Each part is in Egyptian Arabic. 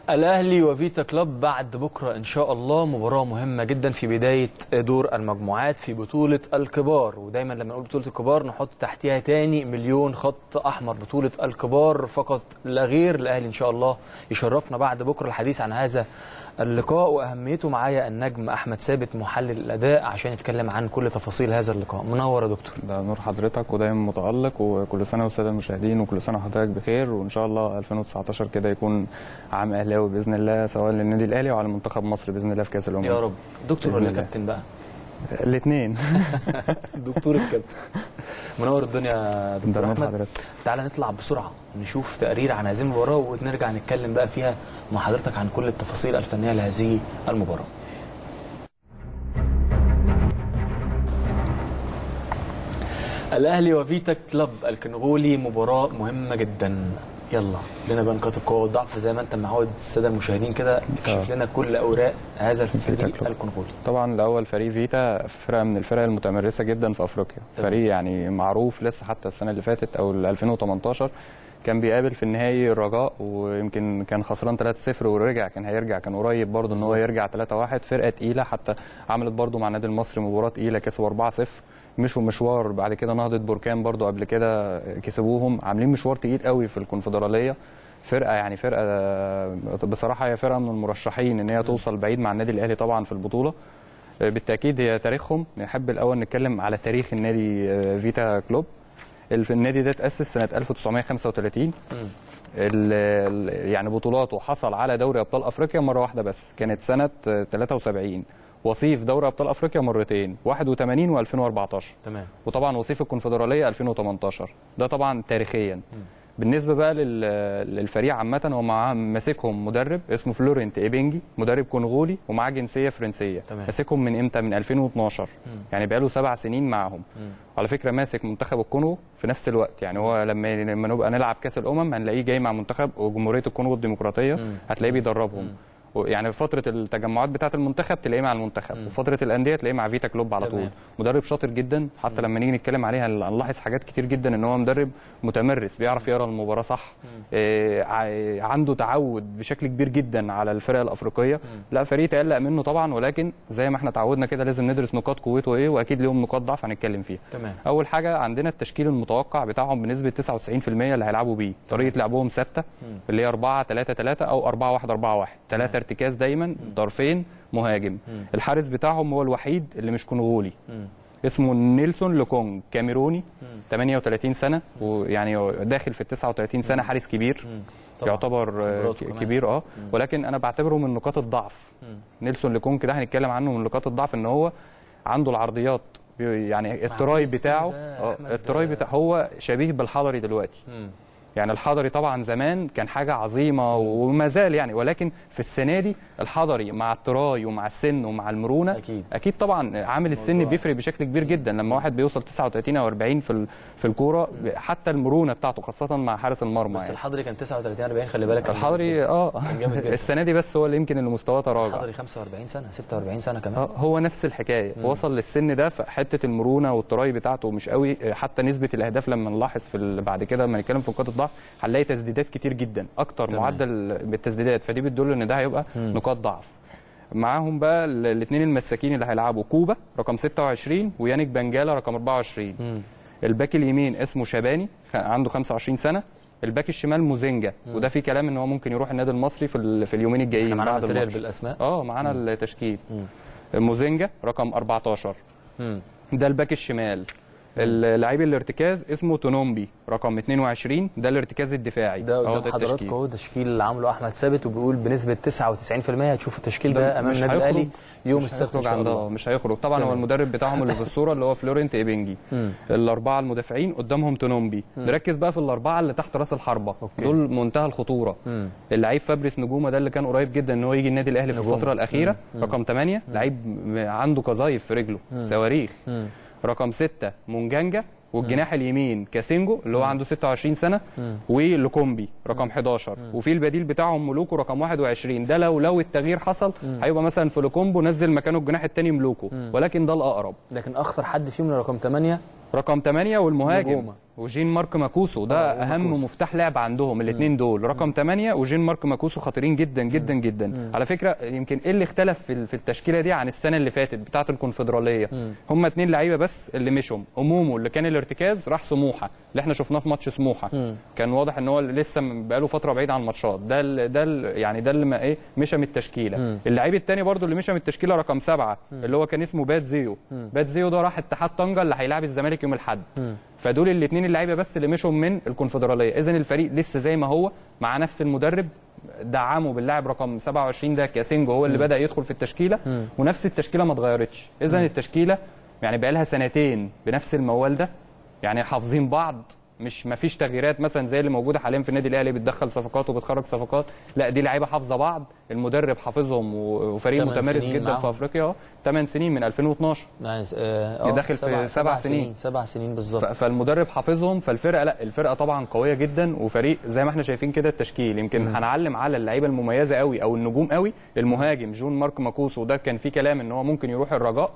الاهلي وفيتا كلوب بعد بكره ان شاء الله مباراه مهمه جدا في بدايه دور المجموعات في بطوله الكبار ودايما لما نقول بطوله الكبار نحط تحتها تاني مليون خط احمر بطوله الكبار فقط لا غير الاهلي ان شاء الله يشرفنا بعد بكره الحديث عن هذا اللقاء واهميته معايا النجم احمد ثابت محلل الاداء عشان يتكلم عن كل تفاصيل هذا اللقاء منور يا دكتور ده نور حضرتك ودايما متألق وكل سنة والسادة المشاهدين وكل سنة وحضرتك بخير وإن شاء الله 2019 كده يكون عام أهلاوي بإذن الله سواء للنادي الأهلي وعلى منتخب مصر بإذن الله في كأس الأمم يا رب دكتور بإذن ولا الله. كابتن بقى الاثنين دكتور الكابتن منور الدنيا يا ده دكتور نور احمد حضرتك تعالى نطلع بسرعه نشوف تقرير عن هذه المباراه ونرجع نتكلم بقى فيها مع حضرتك عن كل التفاصيل الفنيه لهذه المباراه الاهلي وفيتا كلوب الكنغولي مباراه مهمه جدا يلا لنا بقى نقاط القوه والضعف زي ما انت معود الساده المشاهدين كده اكشف آه. لنا كل اوراق هذا فيتا الفريق كلوب. الكونغولي طبعا الأول فريق فيتا فرقة من الفرق المتمرسة جدا في أفريقيا تمام. فريق يعني معروف لسه حتى السنة اللي فاتت أو ال 2018 كان بيقابل في النهائي الرجاء ويمكن كان خسران 3-0 ورجع كان هيرجع كان قريب برضه ان هو يرجع 3-1 فرقه تقيله حتى عملت برضه مع النادي المصري مباراه تقيله كسبوا 4-0 مشوا مشوار بعد كده نهضه بركان برضه قبل كده كسبوهم عاملين مشوار تقيل قوي في الكونفدراليه فرقه يعني فرقه بصراحه هي فرقه من المرشحين ان هي توصل بعيد مع النادي الاهلي طبعا في البطوله بالتاكيد هي تاريخهم نحب الاول نتكلم على تاريخ النادي فيتا كلوب الف- النادي ده اتاسس سنه 1935 ال- ال- يعني بطولاته حصل على دوري ابطال افريقيا مره واحده بس كانت سنه آه، 73 وصيف دوري ابطال افريقيا مرتين 81 و2014 تمام وطبعا وصيف الكونفدراليه 2018 ده طبعا تاريخيا بالنسبه بقى لل- للفريق عامه هو معاه ماسكهم مدرب اسمه فلورنت ايبنجي مدرب كونغولي ومعاه جنسيه فرنسيه تمام. ماسكهم من امتى من 2012 يعني بقاله سبع سنين معاهم على فكره ماسك منتخب الكونغو في نفس الوقت يعني هو لما لما نبقى نلعب كاس الامم هنلاقيه جاي مع منتخب جمهوريه الكونغو الديمقراطيه هتلاقيه بيدربهم يعني في فتره التجمعات بتاعه المنتخب تلاقيه مع المنتخب وفتره الانديه تلاقيه مع فيتا كلوب على تمام. طول مدرب شاطر جدا حتى لما نيجي نتكلم عليها هنلاحظ حاجات كتير جدا ان هو مدرب متمرس بيعرف يقرا المباراه صح آه ع- عنده تعود بشكل كبير جدا على الفرق الافريقيه لا فريق تقلق منه طبعا ولكن زي ما احنا اتعودنا كده لازم ندرس نقاط قوته ايه واكيد ليهم نقاط ضعف هنتكلم فيها تمام اول حاجه عندنا التشكيل المتوقع بتاعهم بنسبه 99% اللي هيلعبوا بيه طريقه لعبهم ثابته اللي هي 4 3 3 او 4 1 4 1 ثلاثه ارتكاز دايما طرفين مهاجم الحارس بتاعهم هو الوحيد اللي مش كونغولي اسمه نيلسون لوكونج كاميروني 38 سنه ويعني داخل في ال 39 سنه حارس كبير طبعاً. يعتبر آه، خبراته كمان. كبير اه ولكن انا بعتبره من نقاط الضعف نيلسون لوكونج ده هنتكلم عنه من نقاط الضعف ان هو عنده العرضيات بي- يعني التراي السن بتاعه ده يا اه أحمد التراي ده- بتاعه هو شبيه بالحضري دلوقتي يعني الحضري طبعا زمان كان حاجه عظيمه وما زال يعني ولكن في السنه دي الحضري مع التراي ومع السن ومع المرونه أكيد. اكيد طبعا عامل السن موضوع. بيفرق بشكل كبير جدا لما واحد بيوصل 39 او 40 في ال- في الكوره حتى المرونه بتاعته خاصه مع حارس المرمى بس يعني الحضري كان 39 40 خلي بالك كان الحضري اه كان جامد جدا. السنه دي بس هو اللي يمكن اللي مستواه تراجع الحضري 45 سنه 46 سنه كمان اه هو نفس الحكايه وصل للسن ده فحته المرونه والتراي بتاعته مش قوي حتى نسبه الاهداف لما نلاحظ في ال- بعد كده لما نتكلم في نقاط الضعف هنلاقي تسديدات كتير جدا اكتر تمام. معدل بالتسديدات فدي بتدل ان ده هيبقى نقاط ضعف معاهم بقى الاثنين المساكين اللي هيلعبوا كوبا رقم 26 ويانيك بنجالا رقم 24 الباك اليمين اسمه شباني خ- عنده 25 سنه الباك الشمال موزينجا وده في كلام ان هو ممكن يروح النادي المصري في ال- في اليومين الجايين احنا معانا بعد ماتيريال الماتش بالاسماء اه معانا التشكيل موزينجا رقم 14 مم. ده الباك الشمال اللعيب الارتكاز اسمه تونومبي رقم 22 ده الارتكاز الدفاعي ده أهو قدام التشكيل. حضراتكم اهو تشكيل اللي عامله احمد ثابت وبيقول بنسبه 99% هتشوفوا التشكيل ده امام مش النادي هيخرج- الاهلي يوم مش السبت ان هيخرج شاء عن ده الله مش هيخرج طبعا تمام. هو المدرب بتاعهم اللي في الصوره اللي هو فلورنت ايبنجي الاربعه المدافعين قدامهم تونومبي نركز بقى في الاربعه اللي تحت راس الحربه أوكي. دول منتهى الخطوره مم. اللعيب فابريس نجومه ده اللي كان قريب جدا ان هو يجي النادي الاهلي في نجوم. الفتره الاخيره رقم 8 لعيب عنده قذايف في رجله صواريخ مم. رقم 6 مونجانجا والجناح اليمين كاسينجو اللي هو عنده 26 سنه ولوكومبي رقم 11 وفي البديل بتاعهم ملوكو رقم 21 ده لو لو التغيير حصل هيبقى مثلا في لوكومبو نزل مكانه الجناح الثاني ملوكو ولكن ده الاقرب لكن اخطر حد فيهم رقم 8 رقم 8 والمهاجم نجومة. وجين مارك ماكوسو ده آه، اهم وماكوسو. مفتاح لعب عندهم الاثنين دول رقم 8 وجين مارك ماكوسو خطيرين جدا جدا جدا على فكره يمكن ايه اللي اختلف في ال- في التشكيله دي عن السنه اللي فاتت بتاعه الكونفدراليه هم اتنين لعيبه بس اللي مشوا امومو اللي كان الارتكاز راح سموحه اللي احنا شفناه في ماتش سموحه كان واضح ان هو لسه م- بقاله فتره بعيد عن الماتشات ده ال ده ال يعني ده اللي ما ايه مشى من التشكيله اللعيب الثاني برضو اللي مشى من التشكيله رقم سبعة اللي هو كان اسمه بات زيو بات زيو ده راح اتحاد طنجه اللي هيلاعب الزمالك يوم الاحد فدول الاثنين اللعيبه بس اللي مشوا من الكونفدراليه اذا الفريق لسه زي ما هو مع نفس المدرب دعمه باللاعب رقم 27 ده كاسينجو هو اللي بدا يدخل في التشكيله ونفس التشكيله ما اتغيرتش اذا التشكيله يعني بقى لها سنتين بنفس الموال ده يعني حافظين بعض مش ما فيش تغييرات مثلا زي اللي موجوده حاليا في النادي الاهلي بتدخل صفقات وبتخرج صفقات لا دي لعيبه حافظه بعض المدرب حافظهم و- وفريق تمن متمرس سنين جدا معاهم. في افريقيا 8 سنين من 2012 يعني اه داخل في سبع سنين. سبع سنين بالظبط ف- فالمدرب حافظهم فالفرقه لا الفرقه طبعا قويه جدا وفريق زي ما احنا شايفين كده التشكيل يمكن هنعلم على اللعيبه المميزه قوي او النجوم قوي المهاجم جون مارك ماكوسو ده كان في كلام ان هو ممكن يروح الرجاء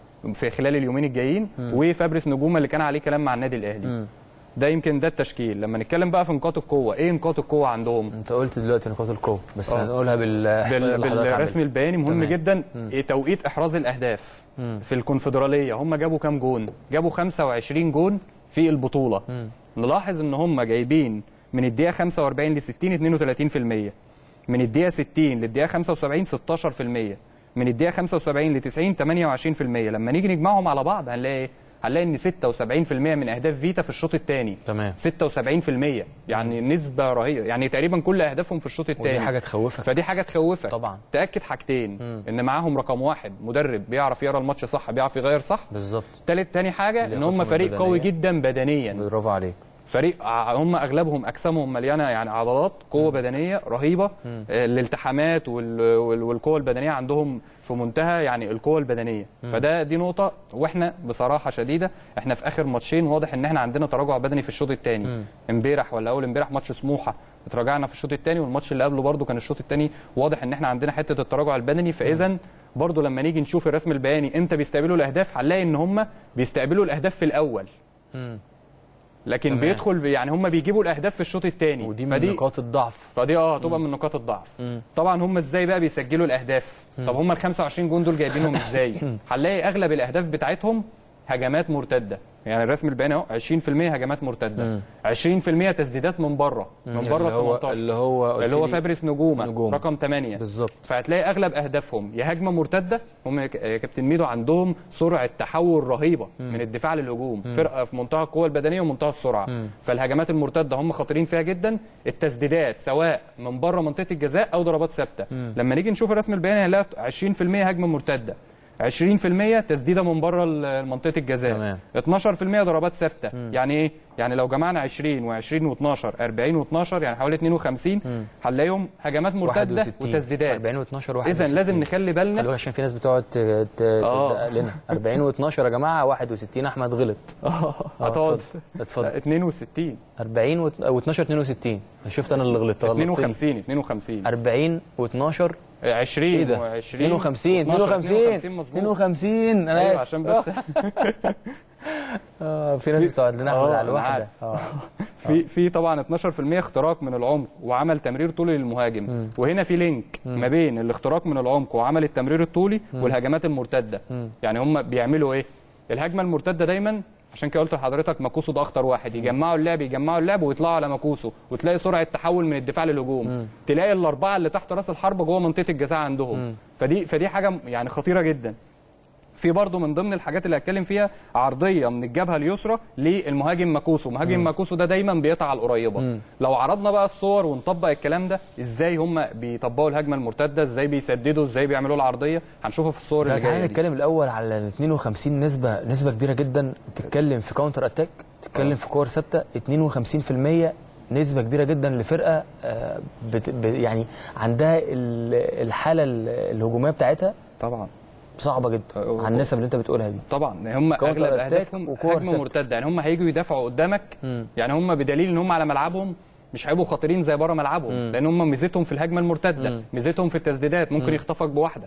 في خلال اليومين الجايين وفابريس نجوم اللي كان عليه كلام مع النادي الاهلي ده يمكن ده التشكيل لما نتكلم بقى في نقاط القوه ايه نقاط القوه عندهم انت قلت دلوقتي نقاط القوه بس آه. هنقولها بالاحصائيه بال... اللي حضرتك بالرسم عاملها. البياني مهم تمام. جدا إيه توقيت احراز الاهداف في الكونفدراليه هم جابوا كام جون جابوا 25 جون في البطوله نلاحظ ان هم جايبين من الدقيقه 45 ل 60 32% من الدقيقه 60 للدقيقه 75 16% من الدقيقه 75 ل 90 28% لما نيجي نجمعهم على بعض هنلاقي ايه هنلاقي ان 76% من اهداف فيتا في الشوط الثاني تمام 76% يعني نسبه رهيبه يعني تقريبا كل اهدافهم في الشوط الثاني ودي حاجه تخوفك فدي حاجه تخوفك طبعا. تاكد حاجتين ان معاهم رقم واحد مدرب بيعرف يقرا الماتش صح بيعرف يغير صح بالظبط تالت تاني حاجه ان لياقتهم هم فريق قوي البدنية. جدا بدنيا برافو عليك فريق ع- هم اغلبهم اجسامهم مليانه يعني عضلات قوه بدنيه رهيبه آه، الالتحامات وال- وال- والقوه البدنيه عندهم في منتهى يعني القوه البدنيه فده دي نقطه واحنا بصراحه شديده احنا في اخر ماتشين واضح ان احنا عندنا تراجع بدني في الشوط الثاني امبارح ولا اول امبارح ماتش سموحه اتراجعنا في الشوط الثاني والماتش اللي قبله برده كان الشوط الثاني واضح ان احنا عندنا حته التراجع البدني فاذا برضه لما نيجي نشوف الرسم البياني امتى بيستقبلوا الاهداف هنلاقي ان هم بيستقبلوا الاهداف في الاول لكن تمام. بيدخل يعني هم بيجيبوا الاهداف في الشوط الثاني ودي من نقاط الضعف فدي اه هتبقى من نقاط الضعف طبعا هم ازاي بقى بيسجلوا الاهداف طب هم ال 25 جون دول جايبينهم ازاي هنلاقي اغلب الاهداف بتاعتهم هجمات مرتده يعني الرسم البياني اهو 20% هجمات مرتده 20% تسديدات من بره من بره اللي هو 18 اللي هو قلت اللي هو لي فابريس نجومه, نجومة. رقم 8 بالظبط فهتلاقي اغلب اهدافهم يا هجمه مرتده هم يا ك- يا كابتن ميدو عندهم سرعه تحول رهيبه من الدفاع للهجوم فرقه في منتهى القوه البدنيه ومنتهى السرعه فالهجمات المرتده هم خطيرين فيها جدا التسديدات سواء من بره منطقه الجزاء او ضربات ثابته لما نيجي نشوف الرسم البياني هنلاقي 20% هجمه مرتده 20% تسديده من بره ال- منطقه الجزاء تمام. 12% ضربات ثابته يعني ايه يعني لو جمعنا 20 و20 و12 40 و12 يعني حوالي 52 هنلاقيهم هجمات مرتده 61 وتسديدات 40 و12 اذا 61 لازم نخلي خلي بالنا بالك عشان في ناس بتقعد ت- ت- آه. تدقق لنا 40 و12 يا جماعه 61 احمد غلط اه آه، هتقعد اتفضل لا، 62 40 و 12 62 شفت انا اللي غلطت غلطت 52 52 40 و12 20 ايه ده؟ و20 52 52 مظبوط 52 انا ايوه اسف عشان بس آه في ناس بتقعد لنا آه، احمد على أنا الواحده عارف. اه في في طبعا 12% اختراق من العمق وعمل تمرير طولي للمهاجم وهنا في لينك ما بين الاختراق من العمق وعمل التمرير الطولي والهجمات المرتده يعني هم بيعملوا ايه الهجمه المرتده دايما عشان كده قلت لحضرتك ماكوسو ده اخطر واحد يجمعوا اللعب يجمعوا اللعب ويطلعوا على ماكوسو وتلاقي سرعه تحول من الدفاع للهجوم تلاقي الاربعه اللي تحت راس الحربه جوه منطقه الجزاء عندهم فدي فدي حاجه يعني خطيره جدا في برضه من ضمن الحاجات اللي هتكلم فيها عرضيه من الجبهه اليسرى للمهاجم ماكوسو مهاجم ماكوسو ده دايما بيقطع على القريبه لو عرضنا بقى الصور ونطبق الكلام ده ازاي هم بيطبقوا الهجمه المرتده ازاي بيسددوا ازاي بيعملوا العرضيه هنشوفها في الصور اللي تعالى جايه دي. نتكلم الاول على ال 52 نسبه نسبه كبيره جدا تتكلم في كاونتر اتاك تتكلم في كور ثابته 52% نسبه كبيره جدا لفرقه آه، بت ب- يعني عندها ال- الحاله ال- الهجوميه بتاعتها طبعا صعبه جدا أه، على النسب اللي انت بتقولها دي طبعا هم كاونتر اغلب أتاك اهدافهم وكور هجمه ثابتة. مرتده يعني هم هيجوا يدافعوا قدامك يعني هم بدليل ان هم على ملعبهم مش هيبقوا خطيرين زي بره ملعبهم لان هم ميزتهم في الهجمه المرتده ميزتهم في التسديدات ممكن يخطفك بواحده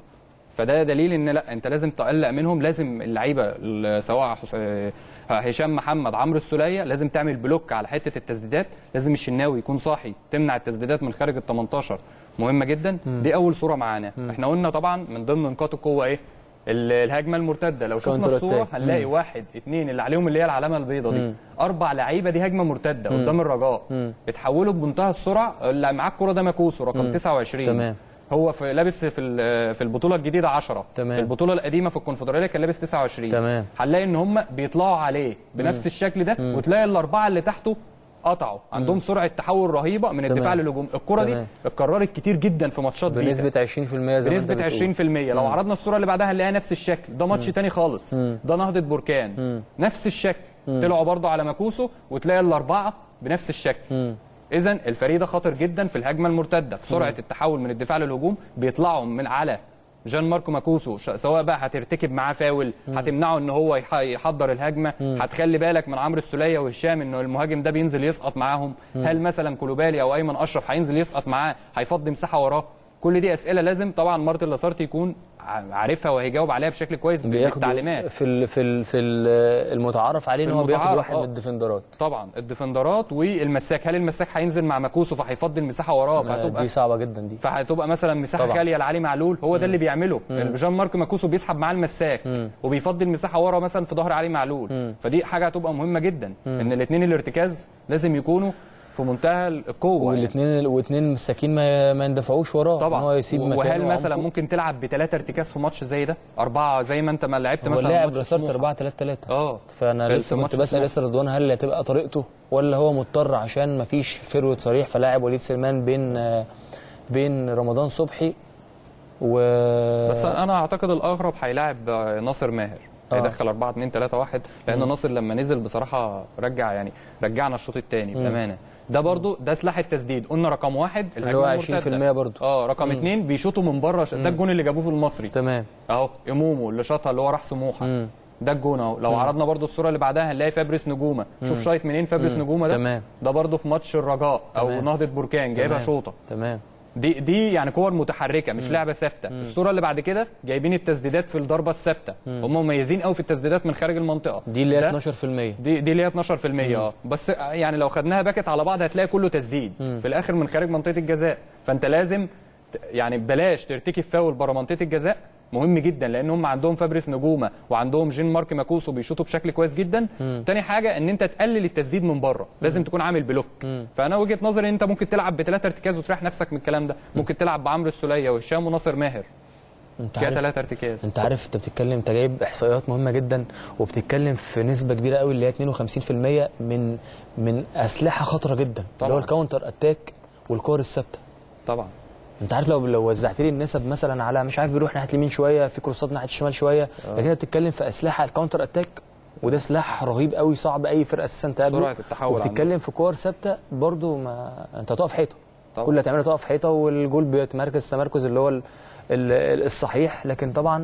فده دليل ان لا انت لازم تقلق منهم لازم اللعيبه ال- سواء حس- آه، هشام محمد عمرو السوليه لازم تعمل بلوك على حته التسديدات لازم الشناوي يكون صاحي تمنع التسديدات من خارج ال 18 مهمه جدا دي اول صوره معانا احنا قلنا طبعا من ضمن نقاط القوه ايه ال- الهجمه المرتده لو شفنا Counter الصوره attack. هنلاقي واحد اتنين اللي عليهم اللي هي العلامه البيضاء دي اربع لعيبه دي هجمه مرتده قدام الرجاء اتحولوا بمنتهى السرعه اللي معاه الكوره ده ماكوسو رقم 29 تمام. هو في لابس في ال- في البطوله الجديده 10 تمام. في البطوله القديمه في الكونفدراليه كان لابس 29 تمام. هنلاقي ان هم بيطلعوا عليه بنفس الشكل ده وتلاقي الاربعه اللي تحته قطعوا عندهم سرعه تحول رهيبه من الدفاع تمام. للهجوم الكره دي تمام. اتكررت كتير جدا في ماتشات فيتا. بنسبه 20% زي ما انت بنسبه بتقول. 20% لو عرضنا الصوره اللي بعدها هنلاقيها نفس الشكل ده ماتش تاني خالص ده نهضه بركان نفس الشكل طلعوا برضو على ماكوسو وتلاقي الاربعه بنفس الشكل اذا الفريق ده خطر جدا في الهجمه المرتده في سرعه التحول من الدفاع للهجوم بيطلعوا من على جان ماركو ماكوسو ش- سواء بقى هترتكب معاه فاول هتمنعه ان هو يح- يحضر الهجمه هتخلي بالك من عمرو السوليه وهشام انه المهاجم ده بينزل يسقط معاهم هل مثلا كولوبالي او ايمن اشرف هينزل يسقط معاه هيفضي مساحه وراه كل دي اسئله لازم طبعا مارتن لاسارتي يكون ع- عارفها وهيجاوب عليها بشكل كويس بياخدوا بالتعليمات في ال في ال في ال- المتعارف عليه ان هو بياخد المتعارف، واحد آه. من الديفندرات طبعا الديفندرات والمساك هل المساك هينزل مع ماكوسو فهيفضي المساحه وراه فهتبقى دي صعبه جدا دي فهتبقى مثلا مساحه طبعا. خاليه لعلي معلول هو ده اللي بيعمله جان مارك ماكوسو بيسحب معاه المساك وبيفضي المساحه ورا مثلا في ظهر علي معلول فدي حاجه هتبقى مهمه جدا ان الاثنين الارتكاز لازم يكونوا في منتهى القوه يعني. والاثنين واثنين مساكين ما ما يندفعوش وراه طبعا ان هو يسيب مكانه وهل مثلا وعمقه. ممكن تلعب بثلاثه ارتكاز في ماتش زي ده اربعه زي ما انت ما لعبت هو مثلا اللاعب ماتش رسالة سموحة. 4 3 3 اه فانا في- لسه في كنت ماتش بسال ياسر رضوان هل اللي هتبقى طريقته ولا هو مضطر عشان ما فيش فروت صريح فلاعب وليد سليمان بين آه، بين رمضان صبحي و بس انا اعتقد الاغرب هيلاعب ناصر ماهر آه. هيدخل 4 2 3 1 لان ناصر لما نزل بصراحه رجع يعني رجعنا الشوط الثاني بامانه ده برضو ده سلاح التسديد قلنا رقم واحد اللي هو المرتدة. 20% برضو. اه رقم اثنين بيشوطوا من بره ده الجون اللي جابوه في المصري تمام اهو امومو اللي شاطها اللي هو راح سموحه ده الجون اهو لو عرضنا برضو الصوره اللي بعدها هنلاقي فابريس نجومه شوف شايط منين فابريس نجومه ده تمام. ده برضو في ماتش الرجاء او تمام. نهضه بركان جايبها تمام. شوطه تمام دي دي يعني كور متحركه مش لعبه ثابته الصوره اللي بعد كده جايبين التسديدات في الضربه الثابته هم مميزين قوي في التسديدات من خارج المنطقه دي اللي ده- هي 12% دي دي اللي هي 12% اه بس يعني لو خدناها باكت على بعض هتلاقي كله تسديد في الاخر من خارج منطقه الجزاء فانت لازم ت- يعني بلاش ترتكب فاول بره منطقه الجزاء مهم جدا لان هم عندهم فابريس نجومه وعندهم جين مارك ماكوسو بيشوطوا بشكل كويس جدا تاني حاجه ان انت تقلل التسديد من بره لازم تكون عامل بلوك فانا وجهه نظري ان انت ممكن تلعب بثلاثه ارتكاز وتريح نفسك من الكلام ده ممكن تلعب بعمرو السوليه وهشام وناصر ماهر انت فيها عارف ثلاثه ارتكاز انت عارف انت بتتكلم انت جايب احصائيات مهمه جدا وبتتكلم في نسبه كبيره قوي اللي هي 52% من من اسلحه خطره جدا اللي طبعا. هو الكاونتر اتاك والكور الثابته طبعا انت عارف لو لو وزعت لي النسب مثلا على مش عارف بيروح ناحيه اليمين شويه في كروسات ناحيه الشمال شويه لكن انت بتتكلم في اسلحه الكاونتر اتاك وده سلاح رهيب قوي صعب اي فرقه اساسا تقابله سرعة التحول وبتتكلم في كور ثابته برضو ما انت هتقف حيطه طبعا. كل اللي هتعمله تقف حيطه والجول بيتمركز تمركز اللي هو ال- ال- الصحيح لكن طبعا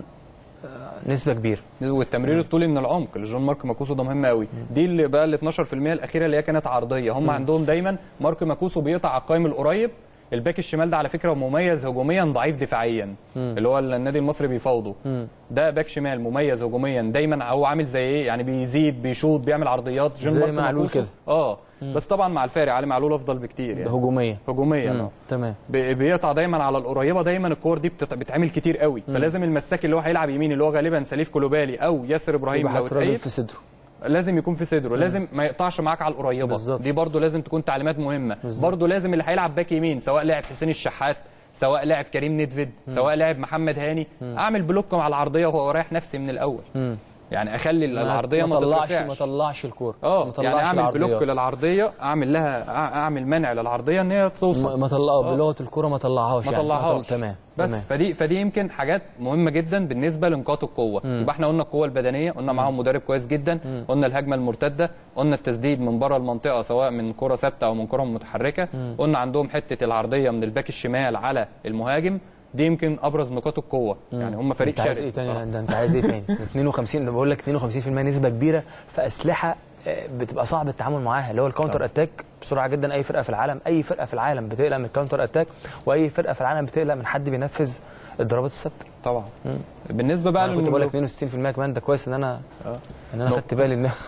آه، نسبه كبيره والتمرير الطولي من العمق اللي جون مارك ماكوسو ده مهم قوي دي اللي بقى ال 12% الاخيره اللي هي كانت عرضيه هم عندهم دايما مارك ماكوسو بيقطع على القائم القريب الباك الشمال ده على فكره مميز هجوميا ضعيف دفاعيا اللي هو النادي المصري بيفاوضه ده باك شمال مميز هجوميا دايما هو عامل زي ايه يعني بيزيد بيشوط بيعمل عرضيات جون زي مارك معلول ماكوسو- كده. اه بس طبعا مع الفارق علي معلول افضل بكتير يعني هجوميه هجوميا مم. اه تمام بي- بيقطع دايما على القريبه دايما الكور دي بتت- بتتعمل كتير قوي فلازم المساك اللي هو هيلعب يمين اللي هو غالبا سليف كولوبالي او ياسر ابراهيم يبقى لو حاطط راجل اتقيد في صدره لازم يكون في صدره لازم ما يقطعش معاك على القريبه بالظبط. دي برضو لازم تكون تعليمات مهمه برضو لازم اللي هيلعب باك يمين سواء لاعب حسين الشحات سواء لاعب كريم ندفد سواء لاعب محمد هاني اعمل بلوك على العرضيه وهو رايح نفسي من الاول يعني اخلي العرضيه ما ما طلعش تترفعش ما طلعش الكوره اه ما يعني طلعش اعمل بلوك العرضيات. للعرضيه اعمل لها أع- اعمل منع للعرضيه ان هي توصل ما ما طلع آه. بلغه الكوره ما طلعهاش ما يعني. طلعهاش طل- تمام بس تمام. فدي فدي يمكن حاجات مهمه جدا بالنسبه لنقاط القوه يبقى احنا قلنا القوه البدنيه قلنا معاهم مدرب كويس جدا قلنا الهجمه المرتده قلنا التسديد من بره المنطقه سواء من كره ثابته او من كره متحركه قلنا عندهم حته العرضيه من الباك الشمال على المهاجم دي يمكن ابرز نقاط القوه يعني هم فريق انت عايز شرس ايه تاني بصراحة. ده انت عايز ايه تاني 52 انا بقول لك 52% نسبه كبيره في اسلحه آه، بتبقى صعب التعامل معاها اللي هو الكاونتر اتاك بسرعه جدا اي فرقه في العالم اي فرقه في العالم بتقلق من الكاونتر اتاك واي فرقه في العالم بتقلق من حد بينفذ الضربات الثابته طبعا بالنسبه بقى انا كنت بقول للملو- لك 62% كمان ده كويس ان انا آه. ان انا نق- خدت بالي ان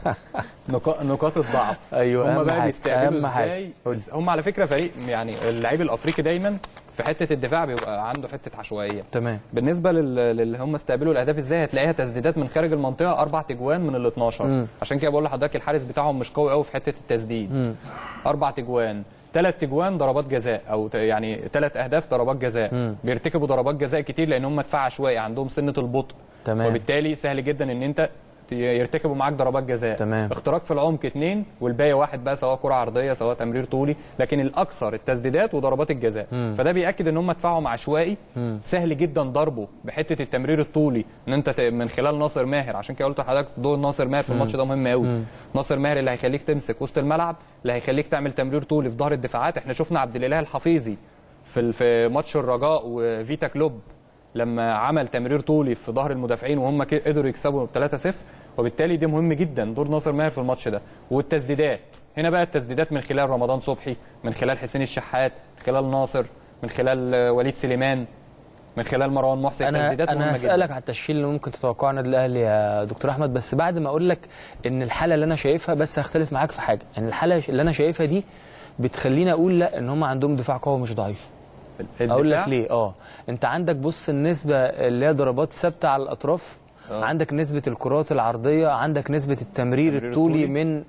نقا- نقاط الضعف ايوه هم أهم بقى حاجة، بيستقبلوا أهم حاجة. ازاي قول. هم على فكره فريق يعني اللعيب الافريقي دايما في حته الدفاع بيبقى عنده حته عشوائيه تمام بالنسبه لل- للي هم استقبلوا الاهداف ازاي هتلاقيها تسديدات من خارج المنطقه اربع تجوان من ال 12 مم. عشان كده بقول لحضرتك الحارس بتاعهم مش قوي قوي في حته التسديد مم. اربع تجوان ثلاث تجوان ضربات جزاء او ت- يعني ثلاث اهداف ضربات جزاء مم. بيرتكبوا ضربات جزاء كتير لان هم دفاع عشوائي عندهم سنه البطء تمام. وبالتالي سهل جدا ان انت ت- يرتكبوا معاك ضربات جزاء تمام. اختراق في العمق اثنين والباقي واحد بقى سواء كره عرضيه سواء تمرير طولي لكن الاكثر التسديدات وضربات الجزاء مم. فده بياكد ان هم دفاعهم عشوائي مم. سهل جدا ضربه بحته التمرير الطولي ان انت ت- من خلال ناصر ماهر عشان كده قلت لحضرتك دور ناصر ماهر في الماتش ده مهم قوي مم. ناصر ماهر اللي هيخليك تمسك وسط الملعب اللي هيخليك تعمل تمرير طولي في ظهر الدفاعات احنا شفنا عبد الاله الحفيظي في ال- في ماتش الرجاء وفيتا كلوب لما عمل تمرير طولي في ظهر المدافعين وهم ك- قدروا يكسبوا 3-0 وبالتالي ده مهم جدا دور ناصر ماهر في الماتش ده والتسديدات هنا بقى التسديدات من خلال رمضان صبحي من خلال حسين الشحات من خلال ناصر من خلال آه، وليد سليمان من خلال مروان محسن انا التسديدات انا مهمة هسالك جدا. على التشكيل اللي ممكن تتوقعه النادي الاهلي يا دكتور احمد بس بعد ما اقول لك ان الحاله اللي انا شايفها بس هختلف معاك في حاجه ان الحاله اللي انا شايفها دي بتخليني اقول لا ان هم عندهم دفاع قوي مش ضعيف اقول لك الدفاع ليه اه انت عندك بص النسبه اللي هي ضربات ثابته على الاطراف آه. عندك نسبه الكرات العرضيه عندك نسبه التمرير التمرير الطولي الطولي. من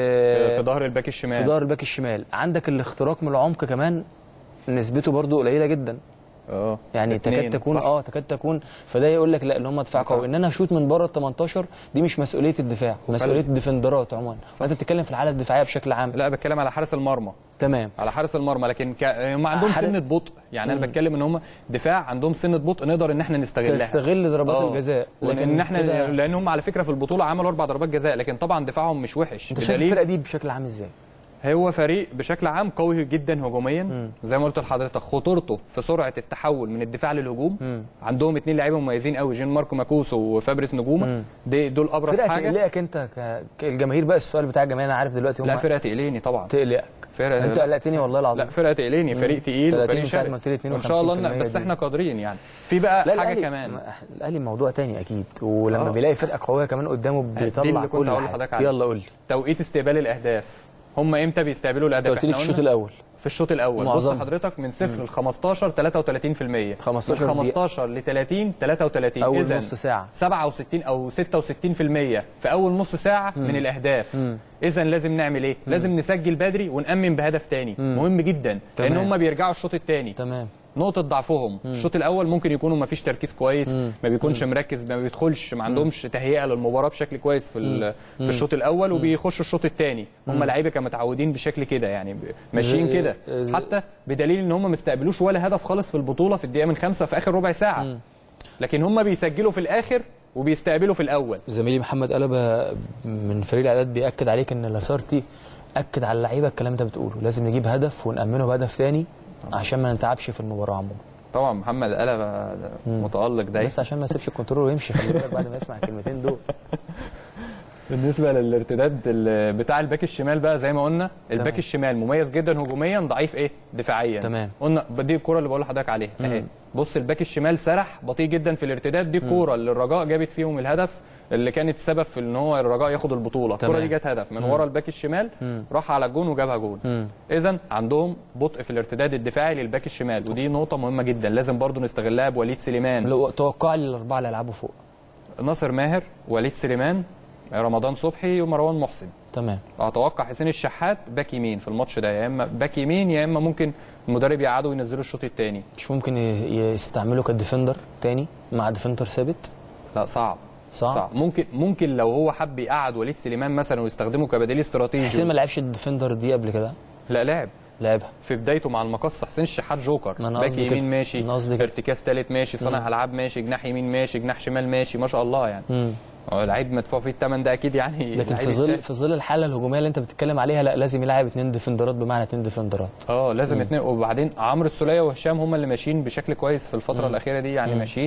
آه، في ظهر الباك في الشمال ظهر الباك الشمال عندك الاختراق من العمق كمان نسبته برضو قليله جدا اه يعني تكاد اتنين، تكون صح. اه تكاد تكون فده يقول لك لا ان هم دفاع قوي ان انا اشوط من بره ال 18 دي مش مسؤوليه الدفاع مسؤوليه الديفندرات عموما فانت بتتكلم في الحاله الدفاعيه بشكل عام لا بتكلم على حارس المرمى تمام على حارس المرمى لكن ك... هم عندهم حارس- سنه بطء يعني انا بتكلم ان هم دفاع عندهم سنه بطء نقدر ان احنا نستغلها تستغل ضربات آه. الجزاء لكن ان احنا كده- لان هم على فكره في البطوله عملوا اربع ضربات جزاء لكن طبعا دفاعهم مش وحش انت شايف الفرقه دي بشكل عام ازاي؟ هو فريق بشكل عام قوي جدا هجوميا زي ما قلت لحضرتك خطورته في سرعه التحول من الدفاع للهجوم مم. عندهم اثنين لعيبه مميزين قوي جين ماركو ماكوسو وفابريس نجومه مم. دي دول ابرز فرقه حاجه تقلقك انت ك... كالجماهير بقى السؤال بتاع الجماهير انا عارف دلوقتي هم لا فرقه تقلقني طبعا تقلقك فرقه انت قلقتني والله العظيم لا فرقه تقلقني فريق تقيل 30 وفريق ساعة ما شرس قلت لي وان شاء الله 52% إن- بس دي. احنا قادرين يعني في بقى لا حاجه الأهلي- كمان الاهلي موضوع تاني اكيد ولما آه. بيلاقي فرقه قويه كمان قدامه بيطلع اللي كنت كل هقول حاجة. لحضرتك عليه. يلا قول لي توقيت استقبال الاهداف هم امتى بيستقبلوا انت الاهداف قلت لي في إحنا الشوط قلنا الاول في الشوط الاول بص معظمها. حضرتك من صفر ل 15 33% 15 من 15 ل 30 33 اول إذن نص ساعه 67 او 66% في اول نص ساعه من الاهداف مم. اذا لازم نعمل ايه لازم نسجل بدري ونامن بهدف تاني مم. مهم جدا لان تمام. هم بيرجعوا الشوط الثاني تمام نقطة ضعفهم الشوط الأول ممكن يكونوا ما فيش تركيز كويس مم. ما بيكونش مركز ما بيدخلش ما عندهمش تهيئة للمباراة بشكل كويس في ال- في الشوط الأول وبيخشوا الشوط الثاني هم لعيبة كانوا متعودين بشكل كده يعني ب- ماشيين زي- كده زي- حتى بدليل إن هم ما استقبلوش ولا هدف خالص في البطولة في الدقيقة من خمسة في آخر ربع ساعة لكن هم بيسجلوا في الآخر وبيستقبلوا في الأول زميلي محمد قلبه من فريق الاعداد بياكد عليك ان لاسارتي اكد على اللعيبه الكلام ده بتقوله لازم نجيب هدف ونامنه بهدف تاني عشان ما نتعبش في المباراه عموما طبعا محمد قلبة متألق ده بس عشان ما يسيبش الكنترول ويمشي خلي بالك بعد ما يسمع الكلمتين دول بالنسبه للارتداد ال- بتاع الباك الشمال بقى زي ما قلنا الباك تمام. الشمال مميز جدا هجوميا ضعيف ايه دفاعيا تمام. قلنا دي الكوره اللي بقول لحضرتك عليها اهي بص الباك الشمال سرح بطيء جدا في الارتداد دي الكوره اللي الرجاء جابت فيهم الهدف اللي كانت السبب في ان هو الرجاء ياخد البطوله الكوره تمام. دي جت هدف من ورا الباك الشمال راح على الجون وجابها جون مم. اذا عندهم بطء في الارتداد الدفاعي للباك الشمال ودي نقطه مهمه جدا لازم برضو نستغلها بوليد سليمان لو توقع لي الاربعه اللي هيلعبوا فوق ناصر ماهر وليد سليمان رمضان صبحي ومروان محسن تمام اتوقع حسين الشحات باك يمين في الماتش ده يا اما باك يمين يا اما ممكن المدرب يقعده وينزله الشوط الثاني مش ممكن ي- يستعملوا كديفندر تاني مع ديفندر ثابت لا صعب صعب, صعب ممكن ممكن لو هو حب يقعد وليد سليمان مثلا ويستخدمه كبديل استراتيجي حسين ما لعبش الديفندر دي قبل كده لا لعب لعبها في بدايته مع المقص حسين الشحات جوكر ما أنا باك قصدي يمين كده. ماشي أنا قصدي كده. ارتكاز ثالث ماشي صانع العاب ماشي جناح يمين ماشي جناح شمال ماشي ما شاء الله يعني مم. هو لعيب مدفوع فيه الثمن ده اكيد يعني لكن لعيب في ظل يستاهل. في ظل الحاله الهجوميه اللي انت بتتكلم عليها لا لازم يلعب اثنين ديفندرات بمعنى اثنين ديفندرات اه لازم اتنين وبعدين عمرو السوليه وهشام هم اللي ماشيين بشكل كويس في الفتره الاخيره دي يعني ماشيين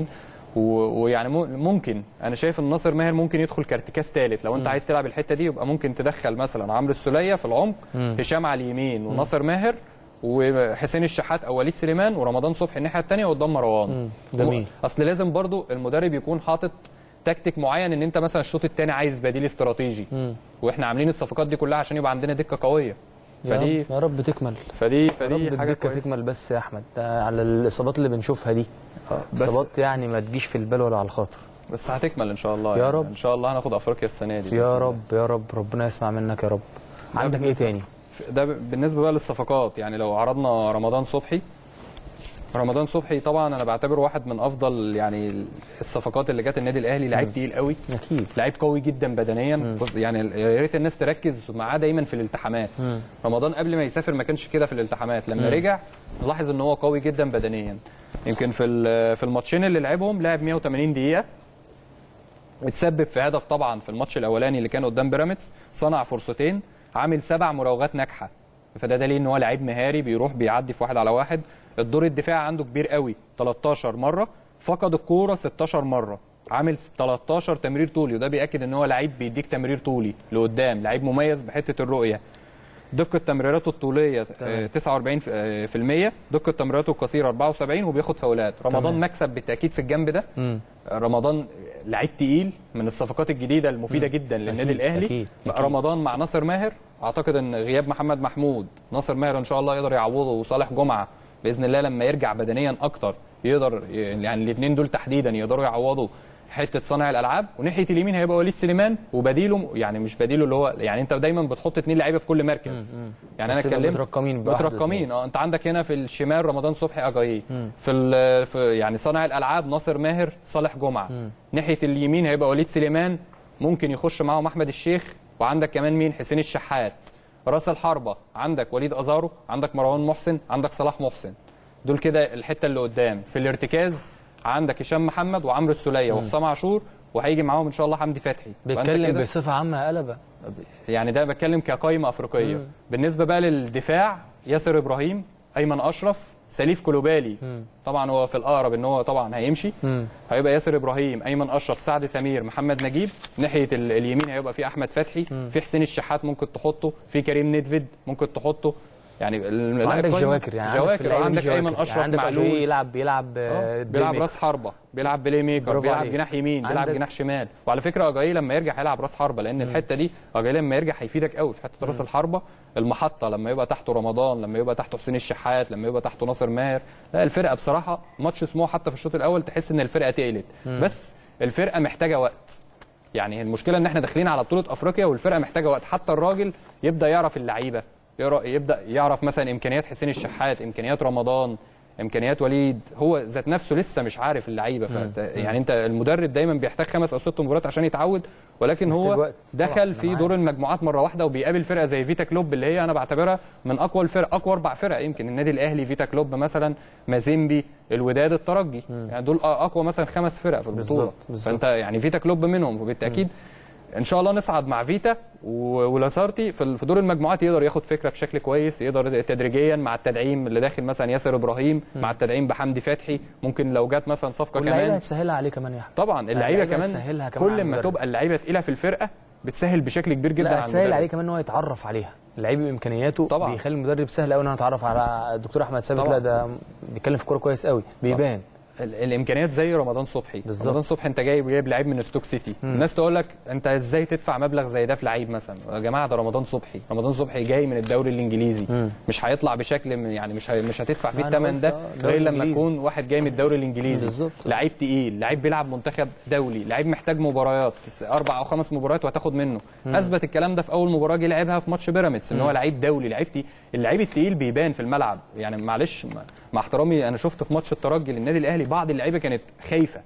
و- ويعني مو- ممكن انا شايف ان ناصر ماهر ممكن يدخل كارتكاز ثالث لو انت عايز تلعب الحته دي يبقى ممكن تدخل مثلا عمرو السوليه في العمق هشام على اليمين وناصر ماهر وحسين الشحات او وليد سليمان ورمضان صبحي الناحيه الثانيه قدام مروان جميل. اصل لازم برضو المدرب يكون حاطط تكتيك معين ان انت مثلا الشوط الثاني عايز بديل استراتيجي واحنا عاملين الصفقات دي كلها عشان يبقى عندنا دكه قويه يا فدي رب- يا رب تكمل فدي يا فدي رب حاجه الدكه كويسه تكمل بس يا احمد ده على الاصابات اللي بنشوفها دي بس اصابات يعني ما تجيش في البال ولا على الخاطر بس هتكمل ان شاء الله يا يعني. رب. ان شاء الله هناخد افريقيا السنه دي بإذن يا الله. رب يا رب ربنا يسمع منك يا رب عندك ايه بالنسبة- تاني ده ب- بالنسبه بقى للصفقات يعني لو عرضنا رمضان صبحي رمضان صبحي طبعا انا بعتبره واحد من افضل يعني الصفقات اللي جت النادي الاهلي لعيب تقيل قوي اكيد لعيب قوي جدا بدنيا بص- يعني يا ريت الناس تركز معاه دايما في الالتحامات رمضان قبل ما يسافر ما كانش كده في الالتحامات لما رجع نلاحظ ان هو قوي جدا بدنيا يمكن في ال- في الماتشين اللي لعبهم لعب 180 دقيقه اتسبب في هدف طبعا في الماتش الاولاني اللي كان قدام بيراميدز صنع فرصتين عامل سبع مراوغات ناجحه فده دليل ان هو لعيب مهاري بيروح بيعدي في واحد على واحد الدور الدفاعي عنده كبير قوي 13 مره فقد الكوره 16 مره عامل 13 تمرير طولي وده بياكد ان هو لعيب بيديك تمرير طولي لقدام لعيب مميز بحته الرؤيه دقة تمريراته الطولية آه، 49 في- آه، في المية دقة تمريراته القصيرة 74 وبياخد فاولات رمضان تمام. مكسب بالتأكيد في الجنب ده رمضان لعيب تقيل من الصفقات الجديده المفيده جدا للنادي أكيد، الاهلي أكيد، أكيد. رمضان مع ناصر ماهر اعتقد ان غياب محمد محمود ناصر ماهر ان شاء الله يقدر يعوضه وصالح جمعه باذن الله لما يرجع بدنيا اكتر يقدر يعني الاثنين دول تحديدا يقدروا يعوضوا حته صانع الالعاب وناحيه اليمين هيبقى وليد سليمان وبديله يعني مش بديله اللي هو يعني انت دايما بتحط اثنين لعيبه في كل مركز يعني انا بس يبقى اتكلمت مترقمين بواحد مترقمين اه انت عندك هنا في الشمال رمضان صبحي اجاييه في, ال- في يعني صانع الالعاب ناصر ماهر صالح جمعه ناحيه اليمين هيبقى وليد سليمان ممكن يخش معاهم احمد الشيخ وعندك كمان مين حسين الشحات راس الحربه عندك وليد ازارو عندك مروان محسن عندك صلاح محسن دول كده الحته اللي قدام في الارتكاز عندك هشام محمد وعمرو السوليه وحسام عاشور وهيجي معاهم ان شاء الله حمدي فتحي فأنت بيتكلم كده- بصفه عامه يا قلبه يعني ده بتكلم كقائمه افريقيه بالنسبه بقى للدفاع ياسر ابراهيم ايمن اشرف سليف كلوبالي طبعا هو في الاقرب ان هو طبعا هيمشي هيبقى ياسر ابراهيم ايمن اشرف سعد سمير محمد نجيب ناحيه ال- اليمين هيبقى في احمد فتحي في حسين الشحات ممكن تحطه في كريم ندفد ممكن تحطه يعني ال- وعندك القايمة- جواكر يعني عندك في جواكر اللعيبة دي عندك ايمن جواكر. اشرف يعني عندك معلول أجاييه يلعب بيلعب آه، آه، بيلعب بلاي راس حربه بيلعب بلاي ميكر برافو بيلعب عليك. جناح يمين بيلعب عندك- جناح شمال وعلى فكره اجاي لما يرجع هيلعب راس حربه لان الحته دي اجاي لما يرجع هيفيدك قوي في حته راس الحربه المحطه لما يبقى تحته رمضان لما يبقى تحته حسين الشحات لما يبقى تحته ناصر ماهر لا الفرقه بصراحه ماتش سموحه حتى في الشوط الاول تحس ان الفرقه تقلت بس الفرقه محتاجه وقت يعني المشكله ان احنا داخلين على بطوله افريقيا والفرقه محتاجه وقت حتى الراجل يبدا يعرف اللعيبه يقرا- يبدا يعرف مثلا امكانيات حسين الشحات امكانيات رمضان امكانيات وليد هو ذات نفسه لسه مش عارف اللعيبه فأنت- يعني انت المدرب دايما بيحتاج خمس او ست مباريات عشان يتعود ولكن محتاج هو وقت. طبعاً، دخل أنا في معاك. دور المجموعات مره واحده وبيقابل فرقه زي فيتا كلوب اللي هي انا بعتبرها من اقوى الفرق اقوى اربع فرق يمكن النادي الاهلي فيتا كلوب مثلا مازيمبي الوداد الترجي يعني دول اقوى مثلا خمس فرق في البطوله بالظبط، بالظبط. فانت يعني فيتا كلوب منهم وبالتاكيد ان شاء الله نصعد مع فيتا و- ولاسارتي في ال- في دور المجموعات يقدر ياخد فكره بشكل كويس يقدر تدريجيا مع التدعيم اللي داخل مثلا ياسر ابراهيم مع التدعيم بحمدي فتحي ممكن لو جت مثلا صفقه واللعيبه كمان هتسهلها عليه كمان يا احمد طبعا اللعيبه اللعيبة كمان هتسهلها كمان على كل ما المدرب. تبقى اللعيبه تقيله في الفرقه بتسهل بشكل كبير جدا لا على هتسهل المدرب. عليه كمان ان هو يتعرف عليها اللعيب بامكانياته طبعاً. بيخلي المدرب سهل قوي ان انا اتعرف على الدكتور احمد ثابت طبعاً. لا ده بيتكلم في كوره كويس قوي بيبان ال- الامكانيات زي رمضان صبحي بالظبط. رمضان صبحي انت جايب جايب لعيب من ستوك سيتي الناس تقول لك انت ازاي تدفع مبلغ زي ده في لعيب مثلا يا جماعه ده رمضان صبحي رمضان صبحي جاي من الدوري الانجليزي مش هيطلع بشكل من- يعني مش هي مش هتدفع فيه ما أنا الثمن قلت ده آه، الدوري غير لما الإنجليزي. يكون واحد جاي من الدوري الانجليزي بالظبط. لعيب تقيل لعيب بيلعب منتخب دولي لعيب محتاج مباريات اربع او خمس مباريات وهتاخد منه اثبت الكلام ده في اول مباراه جه لعبها في ماتش بيراميدز ان هو لعيب دولي لعيب تقيل اللعيب التقيل بيبان في الملعب يعني معلش مع- مع احترامي انا شفت في ماتش الترجي للنادي الاهلي بعض اللعيبه كانت خايفه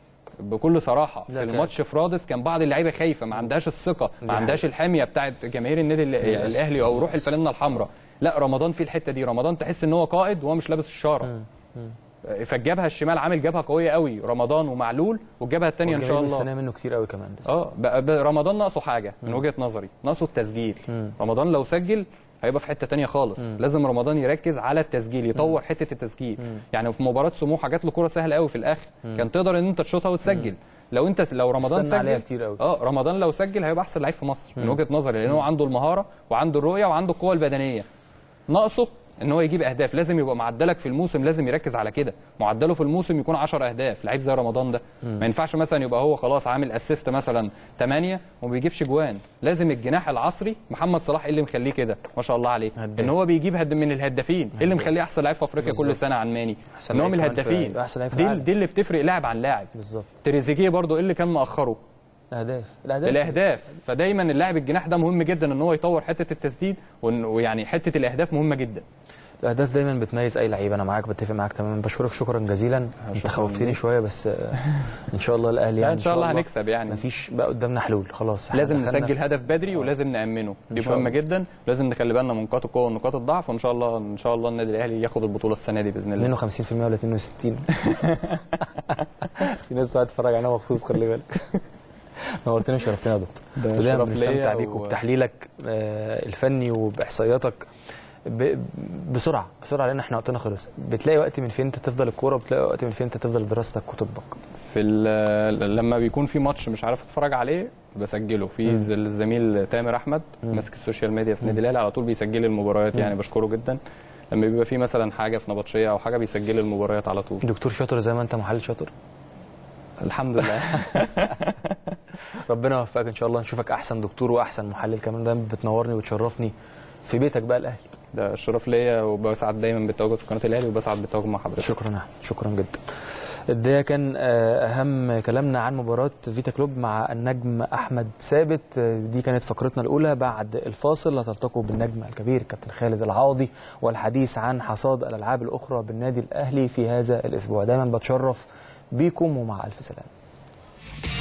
بكل صراحه في لا كان- الماتش في رادس كان بعض اللعيبه خايفه ما عندهاش الثقه ما دي عندهاش الحميه بتاعت جماهير النادي ال- للأسف. الاهلي او روح الفانله الحمراء لا رمضان في الحته دي رمضان تحس ان هو قائد وهو مش لابس الشاره فالجبهه الشمال عامل جبهه قويه قوي رمضان ومعلول والجبهه الثانيه ان شاء والجماهير الله مستنيه منه كتير قوي كمان بس اه بقى- بقى رمضان ناقصه حاجه من وجهه نظري ناقصه التسجيل رمضان لو سجل هيبقى في حته تانية خالص م. لازم رمضان يركز على التسجيل يطور م. حته التسجيل م. يعني في مباراه سموحه جات له كره سهله قوي في الاخر م. كان تقدر ان انت تشوطها وتسجل م. لو انت لو رمضان استنى عليها سجل كتير قوي اه رمضان لو سجل هيبقى احسن لعيب في مصر من وجهه نظري لان هو عنده المهاره وعنده الرؤيه وعنده القوه البدنيه ناقصه ان هو يجيب اهداف لازم يبقى معدلك في الموسم لازم يركز على كده معدله في الموسم يكون 10 اهداف لعيب زي رمضان ده ما ينفعش مثلا يبقى هو خلاص عامل اسيست مثلا 8 وما بيجيبش جوان لازم الجناح العصري محمد صلاح ايه اللي مخليه كده ما شاء الله عليه هداف. ان هو بيجيب هد من الهدافين ايه اللي مخليه احسن لعيب في افريقيا بالظبط. كل سنه عن ماني أحسن ان هو لعيب من كمان في- الهدافين أحسن لعيب في دي العالم. دي اللي بتفرق لاعب عن لاعب بالظبط تريزيجيه برضو ايه اللي كان مأخره الاهداف الاهداف الاهداف فدايما اللاعب الجناح ده مهم جدا ان هو يطور حته التسديد وإن- ويعني حته الاهداف مهمه جدا الاهداف دايما بتميز اي لعيب انا معاك بتفق معاك تماما بشكرك شكرا جزيلا انت شكراً خوفتني ليك. شويه بس آه، ان شاء الله الاهلي لا يعني ان شاء الله هنكسب يعني مفيش بقى قدامنا حلول خلاص إحنا لازم دخلنا نسجل في- هدف بدري ولازم نأمنه دي شاء مهمه الله. جدا لازم نخلي بالنا من نقاط القوه ونقاط الضعف وان شاء الله ان شاء الله النادي الاهلي ياخد البطوله السنه دي باذن الله 52% ولا 62 في ناس قاعده تتفرج علينا مخصوص خلي بالك نورتنا وشرفتنا يا دكتور ده ودايما شرف بنستمتع ليا بيك و- وبتحليلك آه، الفني وباحصائياتك ب- بسرعه بسرعه لان احنا وقتنا خلص بتلاقي وقت من فين انت تفضل الكوره وبتلاقي وقت من فين انت تفضل دراستك وطبك في ال- لما بيكون في ماتش مش عارف اتفرج عليه بسجله في ز- الزميل تامر احمد ماسك السوشيال ميديا في النادي الاهلي على طول بيسجل لي المباريات يعني بشكره جدا لما بيبقى في مثلا حاجه في نبطشيه او حاجه بيسجل لي المباريات على طول دكتور شاطر زي ما انت محلل شاطر الحمد لله ربنا يوفقك ان شاء الله نشوفك احسن دكتور واحسن محلل كمان دايما بتنورني وتشرفني في بيتك بقى الاهلي ده الشرف ليا وبسعد دايما بالتواجد في قناه الاهلي وبسعد بالتواجد مع حضرتك شكرا يا أحمد، شكرا جدا ده كان آه، اهم كلامنا عن مباراه فيتا كلوب مع النجم احمد ثابت آه، دي كانت فقرتنا الاولى بعد الفاصل هتلتقوا بالنجم الكبير كابتن خالد العاضي والحديث عن حصاد الالعاب الاخرى بالنادي الاهلي في هذا الاسبوع دايما بتشرف بيكم ومع الف سلامه